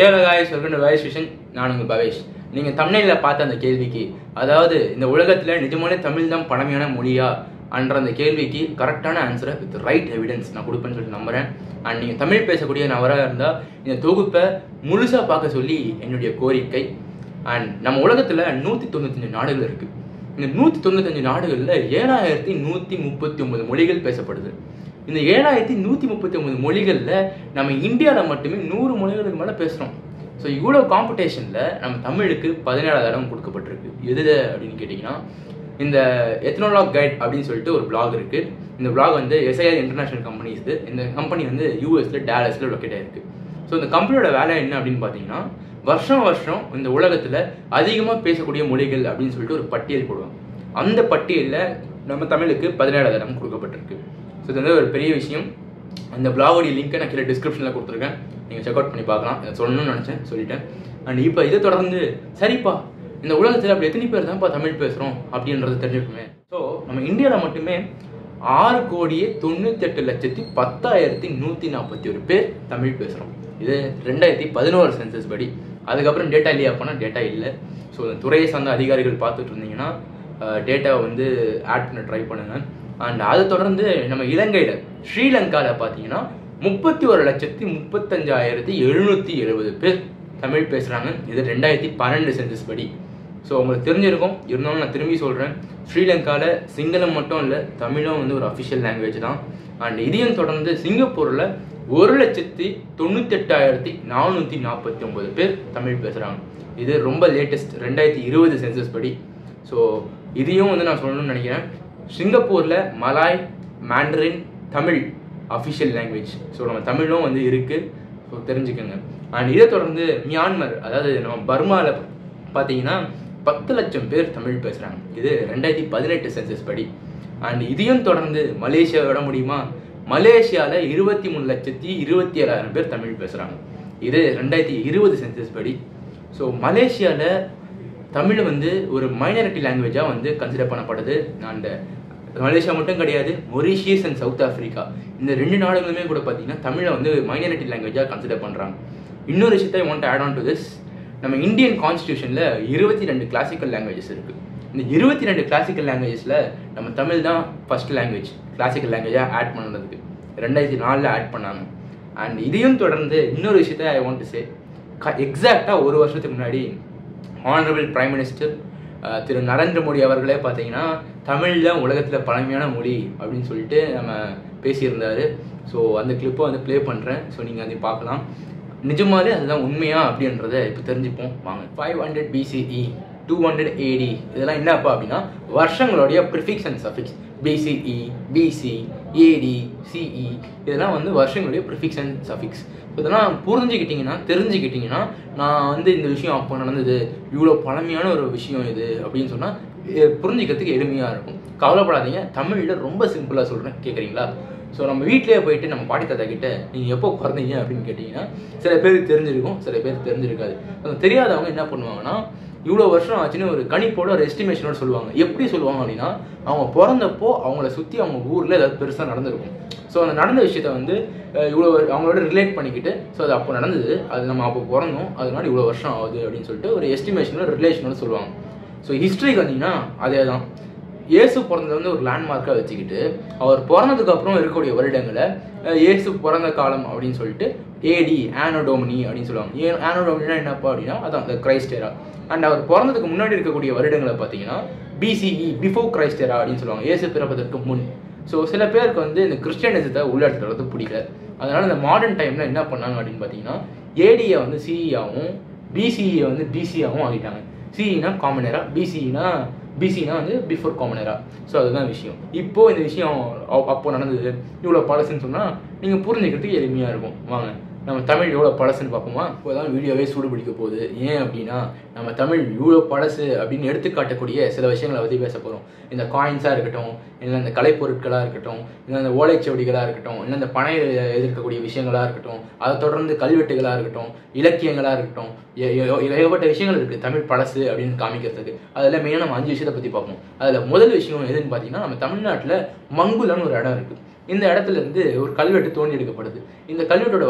ஏழை guys welcome to Vyas vision நான் உங்கள் பவேஷ் நீங்கள் தமிழில் பார்த்த அந்த கேள்விக்கு அதாவது இந்த உலகத்தில் நிஜமான தமிழ் தான் பழமையான மொழியா அன்ற அந்த கேள்விக்கு கரெக்டான ஆன்சரை வித் ரைட் எவிடன்ஸ் நான் கொடுப்பேன்னு சொல்லிட்டு நம்புறேன் அண்ட் நீங்கள் தமிழ் பேசக்கூடிய நபராக இருந்தால் இந்த தொகுப்பை முழுசாக பார்க்க சொல்லி என்னுடைய கோரிக்கை அண்ட் நம்ம உலகத்தில் நூற்றி தொண்ணூத்தஞ்சு நாடுகள் இருக்குது இந்த நூற்றி தொண்ணூத்தஞ்சு நாடுகளில் ஏழாயிரத்தி நூற்றி முப்பத்தி ஒன்பது மொழிகள் பேசப்படுது இந்த ஏழாயிரத்தி நூற்றி முப்பத்தி ஒன்பது மொழிகளில் நம்ம இந்தியாவில் மட்டுமே நூறு மொழிகளுக்கு மேலே பேசுகிறோம் ஸோ இவ்வளோ காம்படிஷனில் நம்ம தமிழுக்கு பதினேழாவது இடம் கொடுக்கப்பட்டிருக்கு எது அப்படின்னு கேட்டிங்கன்னா இந்த எத்னோலாக் கைட் அப்படின்னு சொல்லிட்டு ஒரு blog இருக்குது இந்த blog வந்து எஸ்ஐஆர் இன்டர்நேஷனல் கம்பெனிஸ் இது இந்த கம்பெனி வந்து யூஎஸில் டேலஸில் லொக்கேட் ஆயிருக்கு ஸோ இந்த கம்பெனியோட வேலை என்ன அப்படின்னு பார்த்தீங்கன்னா வருஷம் வருஷம் இந்த உலகத்தில் அதிகமாக பேசக்கூடிய மொழிகள் அப்படின்னு சொல்லிட்டு ஒரு பட்டியல் போடுவாங்க அந்த பட்டியலில் நம்ம தமிழுக்கு பதினேழாவது இடம் கொடுக்கப்பட்டிருக்கு ஸோ இது வந்து ஒரு பெரிய விஷயம் அந்த பிளாகோடைய லிங்க்கை நான் கீழே டிஸ்கிரிப்ஷனில் கொடுத்துருக்கேன் நீங்கள் செக் அவுட் பண்ணி பார்க்கலாம் இதை சொல்லணும்னு நினச்சேன் சொல்லிட்டேன் அண்ட் இப்போ இதை தொடர்ந்து சரிப்பா இந்த உலகத்தில் அப்படி எத்தனை பேர் தான்ப்பா தமிழ் பேசுகிறோம் அப்படின்றது தெரிஞ்சுக்குமே ஸோ நம்ம இந்தியாவில் மட்டுமே ஆறு கோடியே தொண்ணூத்தெட்டு லட்சத்தி பத்தாயிரத்தி நூற்றி நாற்பத்தி ஒரு பேர் தமிழ் பேசுகிறோம் இது ரெண்டாயிரத்தி பதினோரு சென்சஸ் படி அதுக்கப்புறம் டேட்டா இல்லையா போனால் டேட்டா இல்லை ஸோ இந்த துறையை சார்ந்த அதிகாரிகள் பார்த்துட்டு இருந்தீங்கன்னா டேட்டாவை வந்து ஆட் பண்ண ட்ரை பண்ணுங்க அண்ட் அதை தொடர்ந்து நம்ம இலங்கையில் ஸ்ரீலங்காவில் பார்த்தீங்கன்னா முப்பத்தி ஒரு லட்சத்தி முப்பத்தஞ்சாயிரத்தி எழுநூற்றி எழுபது பேர் தமிழ் பேசுகிறாங்க இது ரெண்டாயிரத்தி பன்னெண்டு சென்சஸ் படி ஸோ உங்களுக்கு தெரிஞ்சிருக்கும் இருந்தாலும் நான் திரும்பி சொல்கிறேன் ஸ்ரீலங்காவில் சிங்களம் மட்டும் இல்லை தமிழும் வந்து ஒரு அஃபிஷியல் லாங்குவேஜ் தான் அண்ட் இதையும் தொடர்ந்து சிங்கப்பூரில் ஒரு லட்சத்தி தொண்ணூத்தெட்டாயிரத்தி நானூற்றி நாற்பத்தி ஒன்பது பேர் தமிழ் பேசுகிறாங்க இது ரொம்ப லேட்டஸ்ட் ரெண்டாயிரத்தி இருபது சென்சஸ் படி ஸோ இதையும் வந்து நான் சொல்லணும்னு நினைக்கிறேன் சிங்கப்பூரில் Malay Mandarin Tamil official language so நம்ம தமிழும் வந்து இருக்குது ஸோ தெரிஞ்சுக்கோங்க அண்ட் இதை தொடர்ந்து மியான்மர் அதாவது நம்ம பர்மாவில் பார்த்தீங்கன்னா பத்து லட்சம் பேர் தமிழ் பேசுகிறாங்க இது ரெண்டாயிரத்தி பதினெட்டு சென்சஸ் படி அண்ட் இதையும் தொடர்ந்து மலேசியா விட முடியுமா மலேசியாவில் இருபத்தி மூணு லட்சத்தி இருபத்தி ஏழாயிரம் பேர் தமிழ் பேசுகிறாங்க இது ரெண்டாயிரத்தி இருபது சென்சஸ் படி ஸோ மலேசியாவில் தமிழ் வந்து ஒரு மைனாரிட்டி லாங்குவேஜாக வந்து கன்சிடர் பண்ணப்படுது அந்த மலேசியா மட்டும் கிடையாது மொரிஷியஸ் அண்ட் சவுத் ஆஃப்ரிக்கா இந்த ரெண்டு நாடுகளுமே கூட பார்த்தீங்கன்னா தமிழை வந்து மைனாரிட்டி லாங்குவேஜாக கன்சிடர் பண்ணுறாங்க இன்னொரு விஷயத்தை want add on to this நம்ம இந்தியன் கான்ஸ்டியூஷனில் இருபத்தி ரெண்டு கிளாசிக்கல் லாங்குவேஜஸ் இருக்குது இந்த இருபத்தி ரெண்டு கிளாசிக்கல் லாங்குவேஜஸில் நம்ம தமிழ் தான் ஃபர்ஸ்ட் லாங்குவேஜ் கிளாசிக்கல் லாங்குவேஜாக ஆட் பண்ணதுக்கு ரெண்டாயிரத்தி நாலில் ஆட் பண்ணாங்க அண்ட் இதையும் தொடர்ந்து இன்னொரு விஷயத்த ஐ வாண்ட் டு சே எக்ஸாக்டாக ஒரு வருஷத்துக்கு முன்னாடி honourable prime minister Thiru Narendra Modi அவர்களே பார்த்தீங்கன்னா தமிழ் தான் உலகத்தில் பழமையான மொழி அப்படின்னு சொல்லிட்டு நம்ம பேசியிருந்தார் ஸோ அந்த கிளிப்பை வந்து ப்ளே பண்ணுறேன் ஸோ நீங்கள் அதை பார்க்கலாம் நிஜமாலே அதுதான் உண்மையா அப்படின்றத இப்போ தெரிஞ்சுப்போம் வாங்க five hundred BCE two hundred AD இதெல்லாம் என்னப்பா அப்படின்னா வருஷங்களுடைய prefix and suffix BCE BC AD CE இதெல்லாம் வந்து வருஷங்களுடைய ப்ரிஃபிக்ஸ் அண்ட் சஃபிக்ஸ் இதெல்லாம் புரிஞ்சுக்கிட்டிங்கன்னா தெரிஞ்சுக்கிட்டிங்கன்னா நான் வந்து இந்த விஷயம் அப்போ நடந்தது இவ்வளோ பழமையான ஒரு விஷயம் இது அப்படின்னு சொன்னால் புரிஞ்சுக்கிறதுக்கு எளிமையாக இருக்கும் கவலைப்படாதீங்க தமிழில் ரொம்ப சிம்பிளாக சொல்கிறேன் கேட்குறீங்களா ஸோ நம்ம வீட்டிலேயே போயிட்டு நம்ம பாட்டி தாத்தா கிட்ட நீங்கள் எப்போ பிறந்தீங்க அப்படின்னு கேட்டிங்கன்னா சில பேருக்கு தெரிஞ்சிருக்கும் சில பேருக்கு தெரிஞ்சிருக்காது அது தெரியாதவங்க என்ன பண்ணுவாங்கன்னா இவ்வளோ வருஷம் ஆச்சுன்னு ஒரு கணிப்போட ஒரு எஸ்டிமேஷனோட சொல்லுவாங்க எப்படி சொல்லுவாங்க அப்படின்னா அவங்க பிறந்தப்போ அவங்கள சுற்றி அவங்க ஊரில் ஏதாவது பெருசாக நடந்திருக்கும் ஸோ அந்த நடந்த விஷயத்த வந்து இவ்வளோ அவங்களோட ரிலேட் பண்ணிக்கிட்டு ஸோ அது அப்போ நடந்தது அது நம்ம அப்போ பிறந்தோம் அதனால இவ்வளோ வருஷம் ஆகுது அப்படின்னு சொல்லிட்டு ஒரு எஸ்டிமேஷனோட ரிலேஷனோட சொல்லுவாங்க ஸோ ஹிஸ்ட்ரிக்கு வந்தீங்கன்னா அதே தான் இயேசு பிறந்தது வந்து ஒரு லேண்ட்மார்க்காக வச்சுக்கிட்டு அவர் பிறந்ததுக்கு அப்புறம் இருக்கக்கூடிய வருடங்களை இயேசு பிறந்த காலம் அப்படின்னு சொல்லிட்டு ஏடி ஆனோடோமினி அப்படின்னு சொல்லுவாங்க ஏ ஆனோடோமினா என்னப்பா அப்படின்னா அதான் அந்த கிரைஸ்டேரா அண்ட் அவர் பிறந்ததுக்கு முன்னாடி இருக்கக்கூடிய வருடங்களை பார்த்தீங்கன்னா பிசிஇ பிஃபோர் கிரைஸ்டேரா அப்படின்னு சொல்லுவாங்க இயேசு பிறப்பதற்கு முன் ஸோ சில பேருக்கு வந்து இந்த கிறிஸ்டியனிசத்தை உள்ளெடுத்துறது பிடிக்கல அதனால இந்த மாடர்ன் டைமில் என்ன பண்ணாங்க அப்படின்னு பார்த்தீங்கன்னா ஏடியை வந்து சிஇயாகவும் பிசிஇயை வந்து பிசியாகவும் ஆகிட்டாங்க சிஇனா காமனரா பிசிஇனா பிசினா வந்து பிஃபோர் காமனரா ஸோ அதுதான் விஷயம் இப்போ இந்த விஷயம் அப்போ நடந்தது இவ்வளோ பழசுன்னு சொன்னால் நீங்கள் புரிஞ்சுக்கிறதுக்கு எளிமையாக இருக்கும் வாங்க நம்ம தமிழ் எவ்வளோ பழசுன்னு பார்ப்போமா இப்போ தான் வீடியோவே சூடு பிடிக்க போகுது ஏன் அப்படின்னா நம்ம தமிழ் இவ்வளோ பழசு அப்படின்னு எடுத்துக்காட்டக்கூடிய சில விஷயங்களை பற்றி பேச போகிறோம் இந்த காயின்ஸாக இருக்கட்டும் இல்லை இந்த கலைப்பொருட்களாக இருக்கட்டும் இல்லை இந்த ஓலைச்சுவடிகளாக இருக்கட்டும் இல்லை இந்த பனை எதிர்க்கக்கூடிய விஷயங்களாக இருக்கட்டும் அதை தொடர்ந்து கல்வெட்டுகளாக இருக்கட்டும் இலக்கியங்களாக இருக்கட்டும் ஏகப்பட்ட விஷயங்கள் இருக்குது தமிழ் பழசு அப்படின்னு காமிக்கிறதுக்கு அதில் மெயினாக நம்ம அஞ்சு விஷயத்தை பற்றி பார்ப்போம் அதில் முதல் விஷயம் எதுன்னு பார்த்தீங்கன்னா நம்ம தமிழ்நாட்டில் மங்குலன்னு ஒரு இடம் இருக்குது இந்த இடத்துல இருந்து ஒரு கல்வெட்டு தோண்டி எடுக்கப்படுது இந்த கல்வெட்டோட வயசு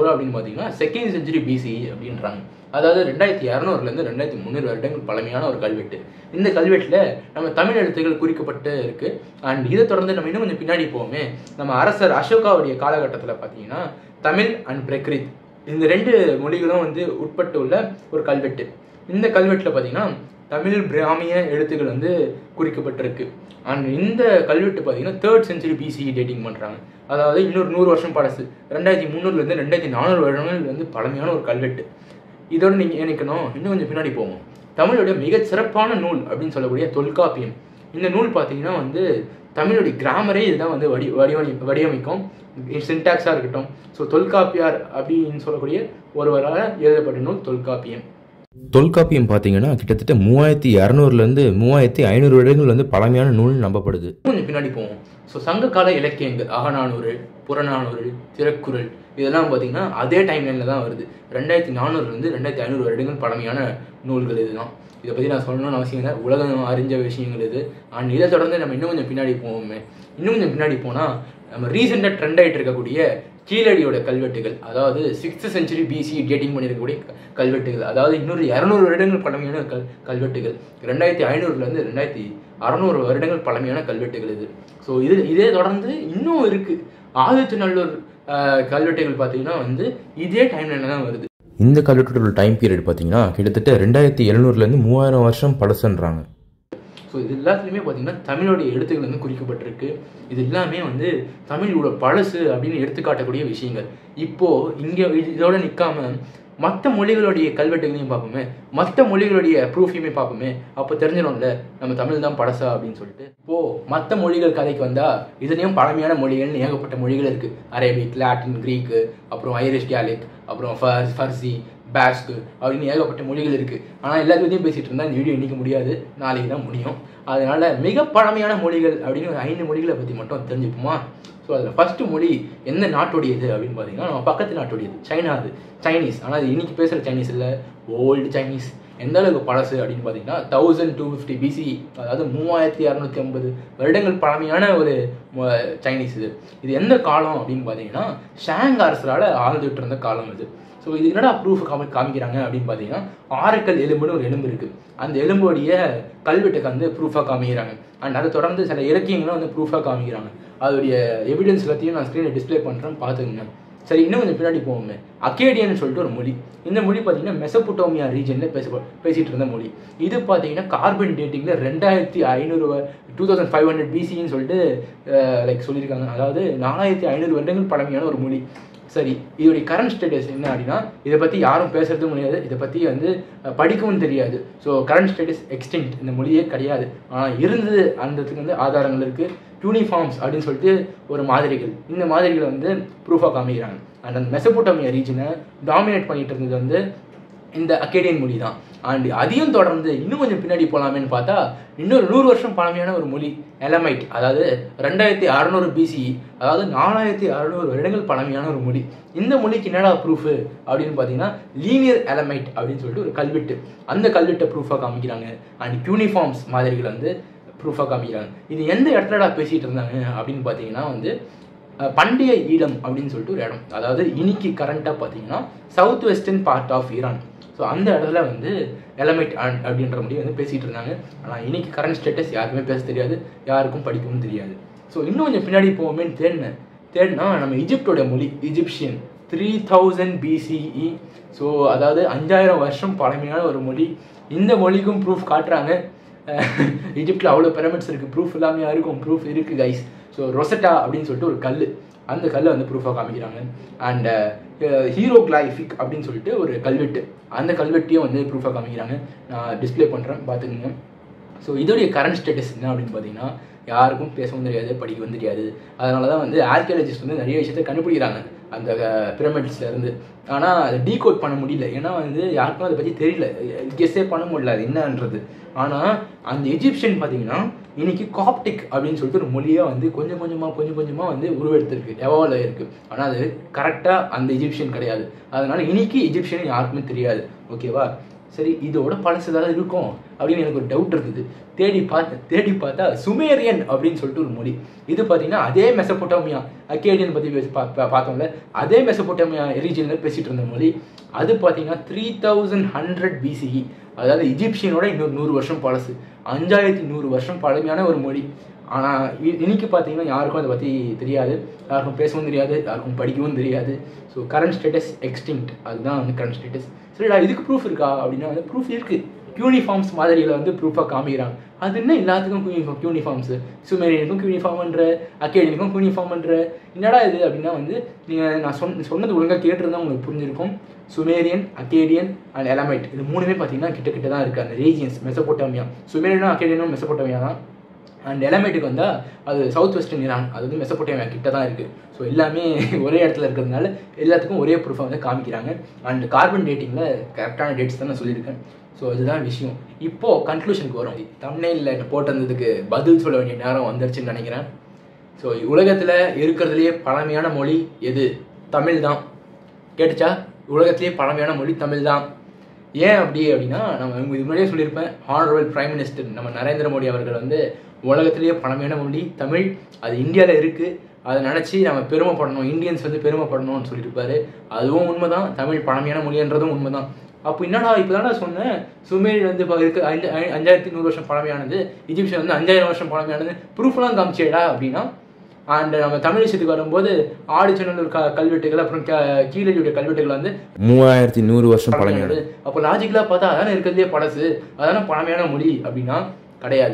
எவ்வளோ அப்படின்னு பார்த்தீங்கன்னா செகண்ட் செஞ்சுரி பிசி அப்படின்றாங்க அதாவது ரெண்டாயிரத்தி இரநூறுலேருந்து ரெண்டாயிரத்தி முந்நூறு வருடங்கள் பழமையான ஒரு கல்வெட்டு இந்த கல்வெட்டில் நம்ம தமிழ் எழுத்துக்கள் குறிக்கப்பட்டு இருக்கு அண்ட் இதை தொடர்ந்து நம்ம இன்னும் கொஞ்சம் பின்னாடி போவோமே நம்ம அரசர் அசோகாவுடைய காலகட்டத்தில் பார்த்தீங்கன்னா தமிழ் அண்ட் பிரக்ரித் இந்த ரெண்டு மொழிகளும் வந்து உட்பட்டு உள்ள ஒரு கல்வெட்டு இந்த கல்வெட்டில் பார்த்தீங்கன்னா தமிழ் பிராமிய எழுத்துக்கள் வந்து குறிக்கப்பட்டிருக்கு அண்ட் இந்த கல்வெட்டு பார்த்தீங்கன்னா தேர்ட் செஞ்சுரி பிசி டேட்டிங் பண்ணுறாங்க அதாவது இன்னொரு நூறு வருஷம் பழசு ரெண்டாயிரத்தி முந்நூறுலேருந்து ரெண்டாயிரத்தி நானூறு வருடங்கள் வந்து பழமையான ஒரு கல்வெட்டு இதோட நீங்கள் நினைக்கணும் இன்னும் கொஞ்சம் பின்னாடி போவோம் தமிழுடைய மிகச் சிறப்பான நூல் அப்படின்னு சொல்லக்கூடிய தொல்காப்பியம் இந்த நூல் பார்த்தீங்கன்னா வந்து தமிழுடைய கிராமரே இதுதான் வந்து வடி வடிவமை வடிவமைக்கும் சின்டாக்ஸாக இருக்கட்டும் ஸோ தொல்காப்பியார் அப்படின்னு சொல்லக்கூடிய ஒருவரால் எழுதப்பட்ட நூல் தொல்காப்பியம் தொல்காப்பியம் பார்த்தீங்கன்னா கிட்டத்தட்ட மூவாயிரத்தி இரநூறுலேருந்து மூவாயிரத்தி ஐநூறு வருடங்கள் வந்து பழமையான நூல் நம்பப்படுது கொஞ்சம் பின்னாடி போவோம் ஸோ சங்ககால இலக்கியங்கள் அகநானூறு புறநானூறு திருக்குறள் இதெல்லாம் பார்த்தீங்கன்னா அதே டைம்லைனில் தான் வருது ரெண்டாயிரத்தி நானூறுலேருந்து ரெண்டாயிரத்தி ஐநூறு வருடங்கள் பழமையான நூல்கள் இதுதான் இதை பற்றி நான் சொல்லணும்னு அவசியம் இல்லை உலகம் அறிஞ்ச விஷயங்கள் இது அண்ட் இதை தொடர்ந்து நம்ம இன்னும் கொஞ்சம் பின்னாடி போவோமே இன்னும் கொஞ்சம் பின்னாடி போனால் நம்ம ரீசெண்டாக ட்ரெண்ட் ஆகிட்டு இருக்கக்கூடிய கீழடியோட கல்வெட்டுகள் அதாவது சிக்ஸ்த் செஞ்சுரி பிசி டேட்டிங் பண்ணியிருக்கக்கூடிய க- கல்வெட்டுகள் அதாவது இன்னொரு இரநூறு வருடங்கள் பழமையான கல் கல்வெட்டுகள் ரெண்டாயிரத்தி ஐநூறுலேருந்து ரெண்டாயிரத்தி அறநூறு வருடங்கள் பழமையான கல்வெட்டுகள் இது ஸோ இது இதே தொடர்ந்து இன்னும் இருக்குது ஆதித்தநல்லூர் ஆஹ், கல்வெட்டுகள் பார்த்தீங்கன்னா வந்து இதே டைம்லைனில் தான் வருது இந்த கல்வெட்டோட டைம் பீரியட் பார்த்தீங்கன்னா கிட்டத்தட்ட ரெண்டாயிரத்தி எழுநூறுலேருந்து மூவாயிரம் வருஷம் பழசுன்றாங்க ஸோ இது எல்லாத்துலேயுமே பார்த்தீங்கன்னா தமிழோடைய எழுத்துக்கள் வந்து குறிக்கப்பட்டிருக்கு இது எல்லாமே வந்து தமிழோட பழசு அப்படின்னு எடுத்துக்காட்டக்கூடிய விஷயங்கள் இப்போ இங்கே இதோட நிற்காம மற்ற மொழிகளுடைய கல்வெட்டுகளையும் பார்ப்போமே மற்ற மொழிகளுடைய ப்ரூஃபையுமே பார்ப்போமே அப்போ தெரிஞ்சிடும்ல நம்ம தமிழ் தான் பழசா அப்படின்னு சொல்லிட்டு இப்போ மற்ற மொழிகள் கதைக்கு வந்தா இதுலேயும் பழமையான மொழிகள்னு ஏகப்பட்ட மொழிகள் இருக்கு அரேபிக் லாட்டின் கிரீக்கு அப்புறம் ஐரிஷ் கேலிக் அப்புறம் ஃபர் ஃபர்சி பேஸ்க்கு அப்படின்னு ஏகப்பட்ட மொழிகள் இருக்கு ஆனால் எல்லாத்த பற்றியும் பேசிட்டு இருந்தால் இந்த வீடியோ இன்னைக்கு முடியாது நாளைக்கு தான் முடியும் அதனால மிக பழமையான மொழிகள் அப்படின்னு ஒரு ஐந்து மொழிகளை பற்றி மட்டும் தெரிஞ்சுப்போமா ஸோ அதில் ஃபர்ஸ்ட் மொழி எந்த நாட்டுடையது அப்படின்னு பார்த்தீங்கன்னா நம்ம பக்கத்து நாட்டுடையது சைனா அது சைனீஸ் ஆனால் அது இன்னைக்கு பேசுகிற சைனீஸ் இல்லை ஓல்டு சைனீஸ் எந்த அளவுக்கு பழசு அப்படின்னு பார்த்தீங்கன்னா தௌசண்ட் டூ ஃபிஃப்டி பிசி அதாவது மூவாயிரத்தி இரநூத்தி ஐம்பது வருடங்கள் பழமையான ஒரு மொ- சைனீஸ் இது இது எந்த காலம் அப்படின்னு பார்த்தீங்கன்னா ஷாங் அரசரால் ஆழ்ந்துட்டு இருந்த காலம் இது ஸோ இது என்னடா ப்ரூஃப் காமி காமிக்கிறாங்க அப்படின்னு பார்த்தீங்கன்னா ஆரக்கல் எலும்புன்னு ஒரு எலும்பு இருக்குது அந்த எலும்புடைய கல்வெட்டுக்கு வந்து ப்ரூஃபாக காமிக்கிறாங்க அண்ட் அதை தொடர்ந்து சில இலக்கியங்களும் வந்து ப்ரூஃபாக காமிக்கிறாங்க அதோடைய எவிடன்ஸ் எல்லாத்தையும் நான் ஸ்க்ரீனில் டிஸ்ப்ளே பண்ணுறேன் பார்த்துக்கங்க சரி இன்னும் கொஞ்சம் பின்னாடி போவோமே அக்கேடியன்னு சொல்லிட்டு ஒரு மொழி இந்த மொழி பார்த்தீங்கன்னா மெசபுட்டோமியா ரீஜனில் பேச பேசிகிட்டு இருந்த மொழி இது பார்த்தீங்கன்னா கார்பன் டேட்டிங்கில் ரெண்டாயிரத்தி ஐநூறு டூ தௌசண்ட் ஃபைவ் ஹண்ட்ரட் பிசின்னு சொல்லிட்டு லைக் சொல்லியிருக்காங்க அதாவது நாலாயிரத்தி ஐநூறு வருடங்கள் பழமையான ஒரு மொழி சரி இதோடைய கரண்ட் ஸ்டேட்டஸ் என்ன அப்படின்னா இதை பற்றி யாரும் பேசுறதும் முடியாது இதை பற்றி வந்து அஹ், படிக்கவும் தெரியாது ஸோ கரண்ட் ஸ்டேட்டஸ் எக்ஸ்டென்ட் இந்த மொழியே கிடையாது ஆனால் இருந்தது அந்ததுக்கு வந்து ஆதாரங்கள் இருக்குது யூனிஃபார்ம்ஸ் அப்படின்னு சொல்லிட்டு ஒரு மாதிரிகள் இந்த மாதிரிகளை வந்து ப்ரூஃபாக காமிக்கிறாங்க அண்ட் அந்த மெசபோட்டோமியா ரீஜனை டாமினேட் பண்ணிட்டு இருந்தது வந்து இந்த அக்கேடியன் மொழி தான் அண்ட் அதையும் தொடர்ந்து இன்னும் கொஞ்சம் பின்னாடி போகலாமேன்னு பார்த்தா இன்னொரு நூறு வருஷம் பழமையான ஒரு மொழி எலமைட் அதாவது ரெண்டாயிரத்தி அறநூறு பிசி அதாவது நாலாயிரத்தி அறநூறு வருடங்கள் பழமையான ஒரு மொழி இந்த மொழிக்கு என்னடா ப்ரூஃபு அப்படின்னு பார்த்தீங்கன்னா லீனியர் எலமைட் அப்படின்னு சொல்லிட்டு ஒரு கல்வெட்டு அந்த கல்வெட்டை ப்ரூஃபாக காமிக்கிறாங்க அண்ட் யூனிஃபார்ம்ஸ் மாதிரிகள் வந்து ப்ரூஃபாக காமிக்கிறாங்க இது எந்த இடத்துலடா பேசிகிட்டு இருந்தாங்க அப்படின்னு பார்த்தீங்கன்னா வந்து அஹ், பண்டைய ஈழம் அப்படின்னு சொல்லிட்டு ஒரு இடம் அதாவது இன்னைக்கு கரண்ட்டாக பார்த்தீங்கன்னா south western part of Iran so அந்த இடத்துல வந்து எலமைட் அப்படின்ற மொழி வந்து பேசிகிட்டு இருந்தாங்க ஆனால் இன்னைக்கு கரண்ட் ஸ்டேட்டஸ் யாருக்குமே பேச தெரியாது யாருக்கும் படிக்கவும் தெரியாது ஸோ இன்னும் கொஞ்சம் பின்னாடி போவோமேன்னு தேடினேன் தேடினா நம்ம இஜிப்டோட மொழி Egyptian three thousand BCE so அதாவது அஞ்சாயிரம் வருஷம் பழமையான ஒரு மொழி இந்த மொழிக்கும் ப்ரூஃப் காட்டுறாங்க இஜிப்டில் அவ்வளோ பிரமிட்ஸ் இருக்குது ப்ரூஃப் இல்லாமல் யாருக்கும் ப்ரூஃப் இருக்குது கைஸ் ஸோ ரொசட்டா அப்படின்னு சொல்லிட்டு ஒரு கல் அந்த கல்லை வந்து ப்ரூஃபாக காமிக்கிறாங்க அண்ட் ஹீரோ கிளைஃபிக் அப்படின்னு சொல்லிட்டு ஒரு கல்வெட்டு அந்த கல்வெட்டையும் வந்து ப்ரூஃபாக காமிக்கிறாங்க நான் டிஸ்ப்ளே பண்ணுறேன் பார்த்துக்குங்க ஸோ இதோடைய கரண்ட் ஸ்டேட்டஸ் என்ன அப்படின்னு பார்த்தீங்கன்னா யாருக்கும் பேசவும் தெரியாது படிக்கவும் தெரியாது அதனால தான் வந்து ஆர்கியாலஜிஸ்ட் வந்து நிறைய விஷயத்தை கண்டுபிடிக்கிறாங்க அந்த பிரமிட்ஸ்ல இருந்து ஆனால் அதை டீகோட் பண்ண முடியல ஏன்னா வந்து யாருக்கும் அதை பற்றி தெரியல கெஸ்ஸே பண்ண முடியல அது என்னன்றது ஆனால் அந்த எஜிப்சியன் பார்த்தீங்கன்னா இன்னைக்கு காப்டிக் அப்படின்னு சொல்லிட்டு ஒரு மொழியாக வந்து கொஞ்சம் கொஞ்சமாக கொஞ்சம் கொஞ்சமாக வந்து உருவெடுத்திருக்கு எவால்வ் ஆயிருக்கு ஆனால் அது கரெக்டாக அந்த எஜிப்சியன் கிடையாது அதனால இன்னைக்கு எஜிப்சியன் யாருக்குமே தெரியாது ஓகேவா சரி இதோட பழசு ஏதாவது இருக்கும் அப்படின்னு எனக்கு ஒரு டவுட் இருந்தது தேடி பார்த்தேன் தேடி பார்த்தா சுமேரியன் அப்படின்னு சொல்லிட்டு ஒரு மொழி இது பார்த்தீங்கன்னா அதே மெசபோட்டோமியா அக்கேடியன் பற்றி பேசி பா- பா- பார்த்தோம்ல அதே மெசபோட்டோமியா ரீஜனில் பேசிட்டு இருந்த மொழி அது பார்த்தீங்கன்னா த்ரீ தௌசண்ட் ஹண்ட்ரட் பிசிஇ அதாவது இஜிப்சியனோட இன்னொரு நூறு வருஷம் பழசு அஞ்சாயிரத்தி நூறு வருஷம் பழமையான ஒரு மொழி ஆனால் இன்னைக்கு பார்த்தீங்கன்னா யாருக்கும் அதை பற்றி தெரியாது யாருக்கும் பேசவும் தெரியாது யாருக்கும் படிக்கவும் தெரியாது ஸோ கரண்ட் ஸ்டேட்டஸ் எக்ஸ்டிங்க்ட் அதுதான் வந்து கரண்ட் ஸ்டேட்டஸ் சரிடா இதுக்கு ப்ரூஃப் இருக்கா அப்படின்னா வந்து ப்ரூஃப் இருக்குது யூனிஃபார்ம்ஸ் மாதிரியில் வந்து ப்ரூஃபாக காமிக்கிறாங்க அது என்ன எல்லாத்துக்கும் யூனிஃபார்ம் யூனிஃபார்ம்ஸ் சுமேரியனுக்கும் யூனிஃபார்ம்ன்ற அக்கேடமிக்கும் யூனிஃபார்ம்ன்ற என்னடா இது அப்படின்னா வந்து நீங்கள் நான் சொன்ன சொன்னது ஒழுங்காக கேட்டிருந்தா உங்களுக்கு புரிஞ்சிருக்கும் சுமேரியன் அக்கேடியன் அண்ட் எலமைட் இது மூணுமே பார்த்தீங்கன்னா கிட்ட கிட்ட தான் இருக்குது அந்த ரீஜியன்ஸ் மெசபோட்டோமியா சுமேரியனும் அக்கேடியனும் மெசபோட்டோமியா தான் அண்ட் எலமேட்டுக்கு வந்தால் அது சவுத் வெஸ்டர்ன் ஈரான் அது வந்து மெசபோட்டேமியா கிட்ட தான் இருக்குது ஸோ எல்லாமே ஒரே இடத்துல இருக்கிறதுனால எல்லாத்துக்கும் ஒரே ப்ரூஃபை வந்து காமிக்கிறாங்க அண்ட் கார்பன் டேட்டிங்கில் கரெக்டான டேட்ஸ் தான் நான் சொல்லியிருக்கேன் ஸோ அதுதான் விஷயம் இப்போது கன்க்ளூஷனுக்கு வரும் தமிழ்நிலையில் போட்டிருந்ததுக்கு பதில் சொல்ல வேண்டிய நேரம் வந்துருச்சுன்னு நினைக்கிறேன் ஸோ உலகத்தில் இருக்கிறதுலையே பழமையான மொழி எது தமிழ் தான் கேட்டுச்சா உலகத்திலேயே பழமையான மொழி தமிழ் தான் ஏன் அப்படி அப்படின்னா நம்ம இது முன்னாடியே சொல்லியிருப்பேன் ஹானரபிள் பிரைம் மினிஸ்டர் நம்ம நரேந்திர மோடி அவர்கள் வந்து உலகத்திலேயே பழமையான மொழி தமிழ் அது இந்தியாவில் இருக்குது அதை நினச்சி நம்ம பெருமைப்படணும் இந்தியன்ஸ் வந்து பெருமைப்படணும்னு சொல்லியிருப்பாரு அதுவும் உண்மைதான் தமிழ் பழமையான மொழின்றதும் உண்மைதான் அப்போ என்னடா இப்போ தானே சொன்னேன் சுமேரி வந்து இப்போ இருக்கு அஞ்சு ஐ- அஞ்சாயிரத்தி நூறு வருஷம் பழமையானது இஜிப்சியன் வந்து அஞ்சாயிரம் வருஷம் பழமையானது ப்ரூஃப்லாம் காமிச்சேடா அப்படின்னா அண்ட் நம்ம தமிழ் விஷயத்துக்கு வரும்போது ஆடிச்சனூர் க கல்வெட்டுகள் அப்புறம் க- கீழடியுடைய கல்வெட்டுகள் வந்து மூவாயிரத்தி நூறு வருஷம் பழமையானது அப்போ லாஜிக்கலாக பார்த்தா அதானே இருக்கிறதுலே பழசு அதானே பழமையான மொழி அப்படின்னா கிடையாது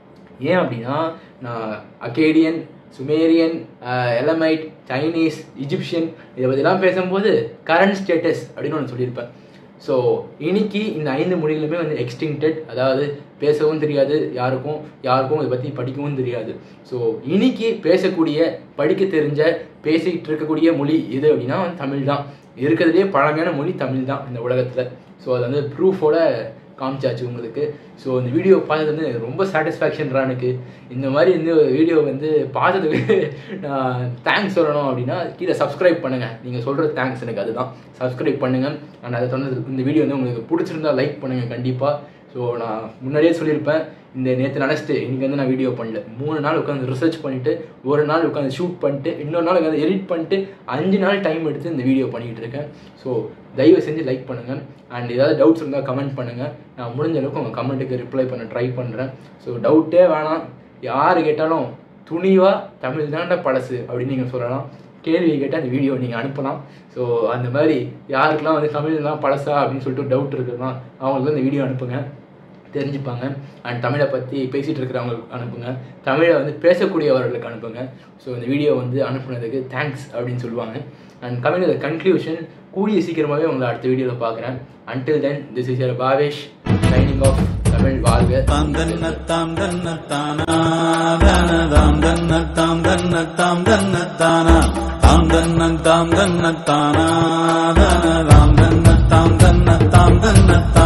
ஏன் அப்படின்னா நான் Akkadian Sumerian Elamite Chinese Egyptian இதை பற்றிலாம் பேசும்போது கரண்ட் ஸ்டேட்டஸ் அப்படின்னு ஒன்று சொல்லியிருப்பேன் ஸோ இன்னைக்கு இந்த ஐந்து மொழிகளுமே வந்து எக்ஸ்டிங்டட் அதாவது பேசவும் தெரியாது யாருக்கும் யாருக்கும் இதை பற்றி படிக்கவும் தெரியாது ஸோ இன்னைக்கு பேசக்கூடிய படிக்க தெரிஞ்ச பேசிக்கிட்டு இருக்கக்கூடிய மொழி எது அப்படின்னா தமிழ் தான் இருக்கிறதுலே பழமையான மொழி தமிழ் தான் இந்த உலகத்தில் ஸோ அது வந்து ப்ரூஃபோட காமிச்சாச்சு உங்களுக்கு ஸோ இந்த வீடியோ பார்த்தது வந்து ரொம்ப சாட்டிஸ்ஃபேக்ஷன்ரா எனக்கு இந்த மாதிரி இந்த வீடியோ வந்து பார்த்ததுக்கு நான் தேங்க்ஸ் சொல்லணும் அப்படின்னா கீழே சப்ஸ்கிரைப் பண்ணுங்கள் நீங்கள் சொல்கிற தேங்க்ஸ் எனக்கு அதுதான் சப்ஸ்கிரைப் பண்ணுங்கள் அண்ட் அதை தொடர்ந்து இந்த வீடியோ வந்து உங்களுக்கு பிடிச்சிருந்தா லைக் பண்ணுங்கள் கண்டிப்பாக ஸோ நான் முன்னாடியே சொல்லியிருப்பேன் இந்த நேற்று நினச்சிட்டு இன்றைக்கி வந்து நான் வீடியோ பண்ணல மூணு நாள் உட்காந்து ரிசர்ச் பண்ணிவிட்டு ஒரு நாள் உட்காந்து ஷூட் பண்ணிட்டு இன்னொரு நாள் உட்காந்து எடிட் பண்ணிட்டு அஞ்சு நாள் டைம் எடுத்து இந்த வீடியோ பண்ணிக்கிட்டு இருக்கேன் ஸோ தயவு செஞ்சு லைக் பண்ணுங்கள் அண்ட் ஏதாவது டவுட்ஸ் இருந்தால் கமெண்ட் பண்ணுங்கள் நான் முடிஞ்ச அளவுக்கு உங்கள் கமெண்ட்டுக்கு ரிப்ளை பண்ண ட்ரை பண்ணுறேன் ஸோ டவுட்டே வேணாம் யார் கேட்டாலும் துணிவா தமிழ் தாண்டா பழசு அப்படின்னு நீங்கள் சொல்லலாம் கேள்வி கேட்டால் அந்த வீடியோ நீங்கள் அனுப்பலாம் ஸோ அந்த மாதிரி யாருக்கெல்லாம் வந்து தமிழ்லாம் பழசா அப்படின்னு சொல்லிட்டு டவுட் இருக்குன்னா அவங்களுக்கு இந்த வீடியோ அனுப்புங்க தெரிஞ்சுப்பாங்க அண்ட் தமிழை பற்றி பேசிகிட்டு இருக்கிறவங்களுக்கு அனுப்புங்க தமிழை வந்து பேசக்கூடியவர்களுக்கு அனுப்புங்க ஸோ இந்த வீடியோ வந்து அனுப்புனதுக்கு தேங்க்ஸ் அப்படின்னு சொல்லுவாங்க அண்ட் கமிங் த கன்க்ளூஷன் கூடிய சீக்கிரமாகவே உங்களை அடுத்த வீடியோவில் பார்க்குறேன் until then this is your Bhavesh signing off Tamil வாழ்க தாம் தன்ன தாம் தன்ன தானா தான தாம் தன்ன தாம் தன்ன தாம் தன்ன தானா தாம் தன்ன தாம் தன்ன தானா தான தாம் தன்ன தாம் தன்ன தாம் தன்ன